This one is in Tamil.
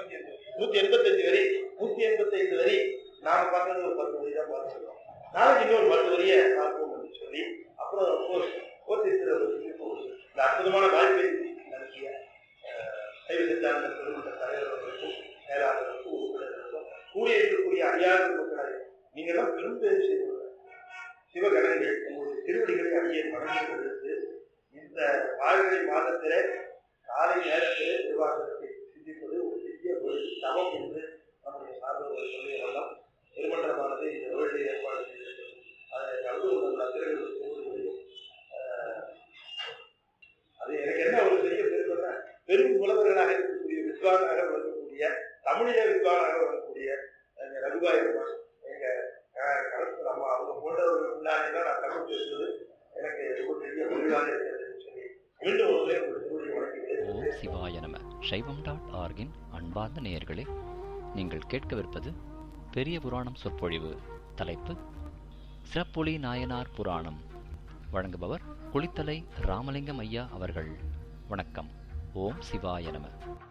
இருநூத்தி எண்பது நூத்தி எண்பத்தஞ்சு வரி நூத்தி எண்பத்தைந்து வரி நாம பார்த்தது ஒரு பத்து வரி தான் பார்த்துருக்கோம் நாளைக்கு இன்னொரு பத்து வரியை பார்ப்போம் என்று சொல்லி அப்புறம் கோர்ஸ் கோர்ஸ் ஒரு சிறப்பு இந்த அற்புதமான வாய்ப்பை நடத்திய அஹ், சைவ சித்தாந்த பெருமன்ற தலைவர்களுக்கும் மேலாளர்களுக்கும் உறுப்பினர்களுக்கும் கூடிய இருக்கக்கூடிய அறியாத மக்களாக நீங்க தான் பெரும் பேர் செய்தவர்கள் சிவகணங்கள் உங்களுடைய திருவடிகளை அடியே வணங்கி கொடுத்து இந்த வாழ்க்கை மாதத்திலே காலை நேரத்திலே திருவாசகத்தை சிந்திப்பது ஒரு பெரிய ஒரு தவம் என்று நம்முடைய சார்பவர்கள் சொல்லிய வண்ணம் திருமன்றமானது இந்த வேளையில் ஏற்பாடு செய்திருக்கிறது அதை கலந்து கொண்ட அத்திரைகள் திருவடிகளையும் ஆஹ், அது எனக்கு என்ன ஒரு பெரிய பெருமைன்னா பெரும் புலவர்களாக இருக்கக்கூடிய வித்வானாக விளங்கக்கூடிய தமிழிலே வித்வானாக விளங்கக்கூடிய எங்க ரகுபாய் பெருமாள், எங்க அஹ், கலந்து நம்ம அவங்க போன்றவர்கள் முன்னாடி தான் நான் தமிழ் பேசுவது எனக்கு ரொம்ப பெரிய பெருமையாக இருக்கிறது சொல்லி மீண்டும் ஒரு முறை உங்கள் திருவடி வணங்குகிறேன் ஓம் சிவாய நம சைவம் டாட் ஆர்கின் அன்பார்ந்த நேயர்களே நீங்கள் கேட்கவிருப்பது பெரிய புராணம் சொற்பொழிவு தலைப்பு சிறப்பொலி நாயனார் புராணம் வழங்குபவர் குளித்தலை ராமலிங்கம் ஐயா அவர்கள் வணக்கம் ஓம் சிவாய நம